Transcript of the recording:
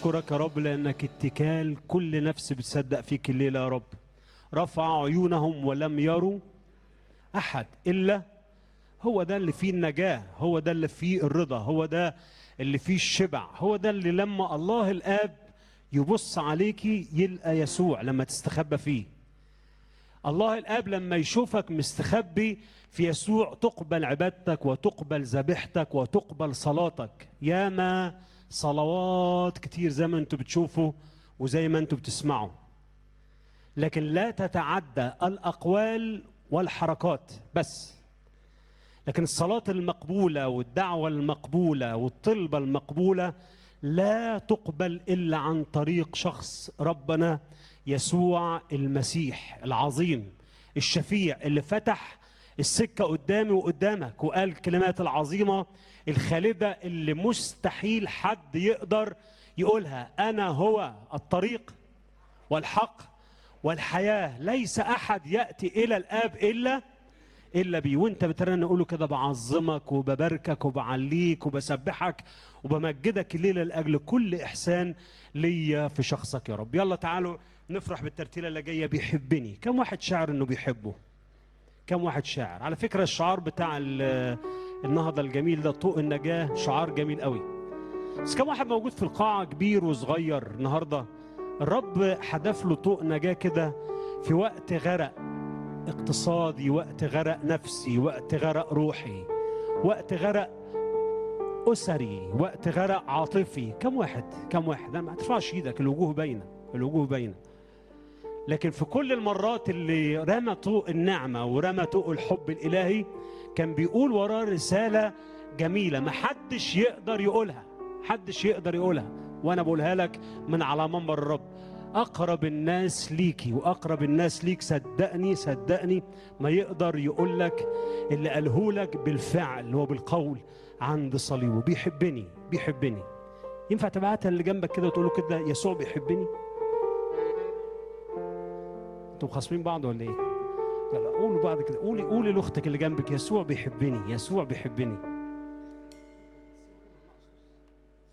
نشكرك يا رب لأنك اتكال كل نفس بتصدق فيك الليلة يا رب رفع عيونهم ولم يروا أحد إلا هو ده اللي فيه النجاة هو ده اللي فيه الرضا هو ده اللي فيه الشبع هو ده اللي لما الله الآب يبص عليكي يلقى يسوع لما تستخبى فيه الله الآب لما يشوفك مستخبي في يسوع تقبل عبادتك وتقبل ذبيحتك وتقبل صلاتك ياما صلوات كتير زي ما انتوا بتشوفوا وزي ما انتوا بتسمعوا لكن لا تتعدى الأقوال والحركات بس لكن الصلاة المقبولة والدعوة المقبولة والطلبة المقبولة لا تقبل إلا عن طريق شخص ربنا يسوع المسيح العظيم الشفيع اللي فتح السكة قدامي وقدامك وقال الكلمات العظيمة الخالدة اللي مستحيل حد يقدر يقولها أنا هو الطريق والحق والحياة ليس أحد يأتي إلى الآب إلا إلا بيه وأنت بترن أقوله كده بعظمك وبباركك وبعليك وبسبحك وبمجدك الليلة لأجل كل إحسان ليا في شخصك يا رب يلا تعالوا نفرح بالترتيلة اللي جاية بيحبني كم واحد شاعر إنه بيحبه كم واحد شاعر على فكرة الشعار بتاع ال- النهضة الجميل ده طوق النجاة شعار جميل قوي بس كم واحد موجود في القاعة كبير وصغير النهاردة الرب حدف له طوق نجاة كده في وقت غرق اقتصادي وقت غرق نفسي وقت غرق روحي وقت غرق أسري وقت غرق عاطفي كم واحد كم واحد أنا ما ترفعش ايدك الوجوه باينة الوجوه باينة لكن في كل المرات اللي رمى طوق النعمة ورمى طوق الحب الإلهي كان بيقول وراه رسالة جميلة محدش يقدر يقولها محدش يقدر يقولها وأنا بقولها لك من على منبر الرب أقرب الناس ليكي وأقرب الناس ليك صدقني صدقني ما يقدر يقول لك اللي قاله لك بالفعل وبالقول عند صليبه بيحبني بيحبني ينفع تبعتها اللي جنبك كده وتقول له كده يسوع بيحبني انتوا خاصمين بعض ولا ايه؟ لا لا قولوا بعض كده قولي قولي لاختك اللي جنبك يسوع بيحبني يسوع بيحبني